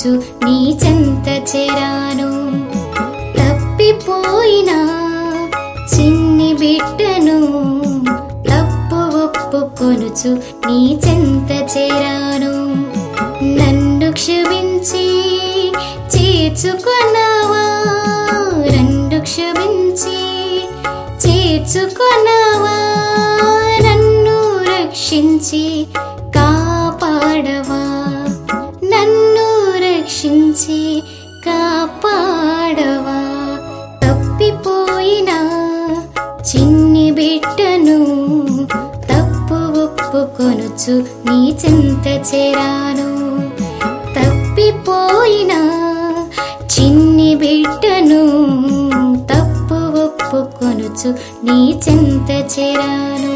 కొనుచు నీ చెంత చేరాను తప్పిపోయిన చిన్ని బిడ్డను తప్పు ఒప్పుకొనుచు నీ చెంత చేరాను నన్ను క్షమించి చేర్చుకున్నావా రెండు క్షమించి చేర్చుకున్నావా నన్ను రక్షించి కాపాడవా నన్ను రక్షించి కాపాడవా తప్పిపోయిన చిన్ని బిడ్డను తప్పు ఒప్పుకొనుచు నీ చెంత చేరాను తప్పిపోయిన చిన్ని బిడ్డను తప్పు ఒప్పుకొనుచు నీ చెంత చేరాను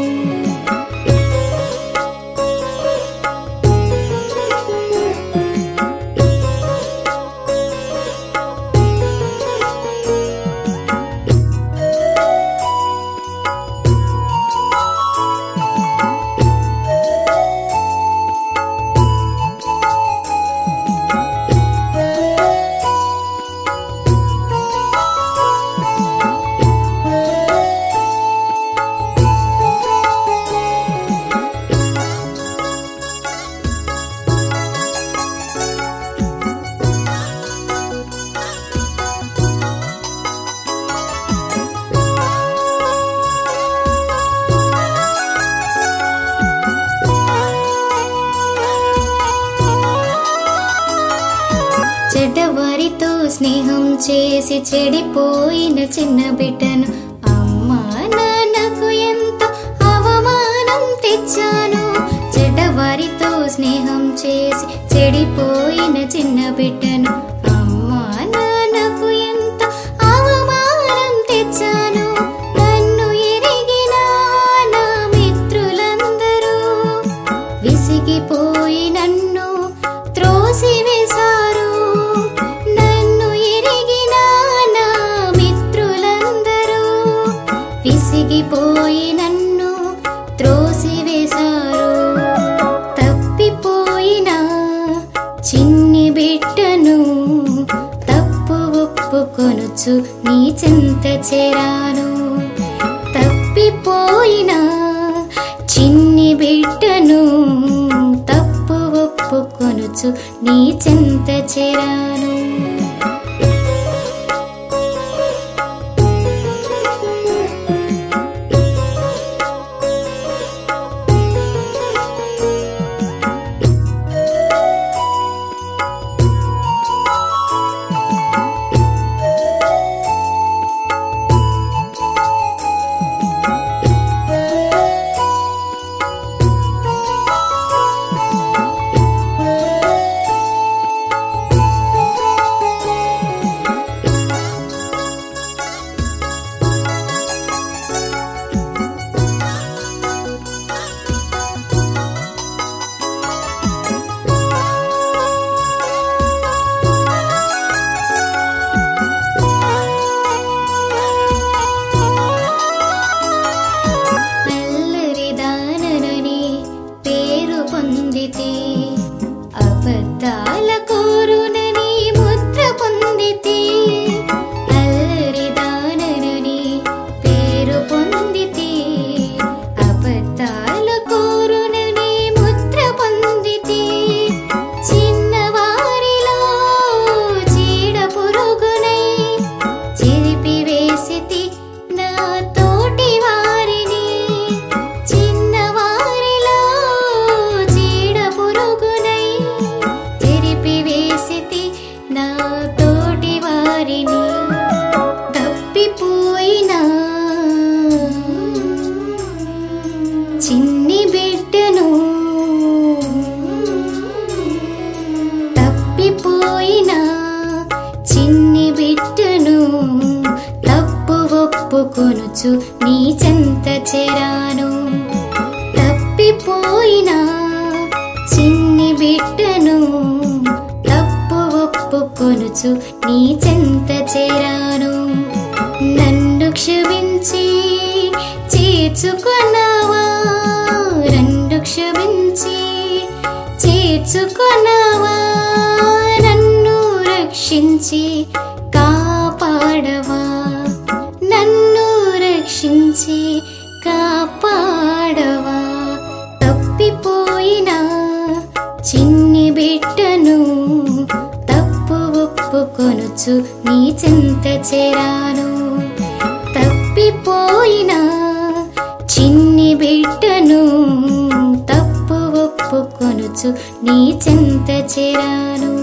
చెడ్డవారితో స్నేహం చేసి చెడిపోయిన చిన్న బిడ్డను అమ్మా నాన్నకు ఎంత అవమానం తెచ్చాను చెడ్డవారితో స్నేహం చేసి చెడిపోయిన చిన్న బిడ్డను అమ్మా నాన్నకు ఎంత అవమానం తెచ్చాను నన్ను ఎరిగిన నా మిత్రులందరూ విసిగిపోయి నన్ను త్రోసివేశారు నన్ను ఎరిగిన నా మిత్రులందరూ విసిగిపోయి నన్ను త్రోసివేశారు తప్పిపోయిన చిన్ని బిడ్డను తప్పు ఒప్పుకొనుచు నీ చెంత చేరాను తప్పిపోయిన చిన్ని బిడ్డను తప్పు ఒప్పుకొనుచు నీ చెంత చేరాను అల్లరిదాననని పేరు పొందితే అబద్ధాల కోరునని ముద్ర పొందితే అల్లరిదాననని పేరు పొందితే అబద్ధాల కోరునని ముద్ర పొందితే చిన్నవారిలో చీడ పురుగునై చెరిపివేసితి నా తోటి వారిని చిన్నవారిలో చీడ పురుగునై చెరిపివేసితి నా తోటి వారిని తప్పిపోయిన చిన్ని బిడ్డను తప్పిపోయిన చిన్ని బిడ్డను తప్పు ఒప్పుకొనుచు నీ చెంత చేరాను తప్పిపోయిన చిన్ని బిడ్డను తప్పు ఒప్పుకొనుచు నీ చెంత చేరాను నన్ను క్షమించి చేర్చుకున్నావా రెండు క్షమించి చేర్చుకున్నావా నన్ను రక్షించి కాపాడవా నన్ను రక్షించి కాపాడవా తప్పిపోయిన చిన్ని బిడ్డను తప్పు ఒప్పుకొనుచు నీ చెంత చేరాను తప్పిపోయిన చిన్ని బిడ్డను తప్పు ఒప్పుకొనుచు నీ చెంత చేరాను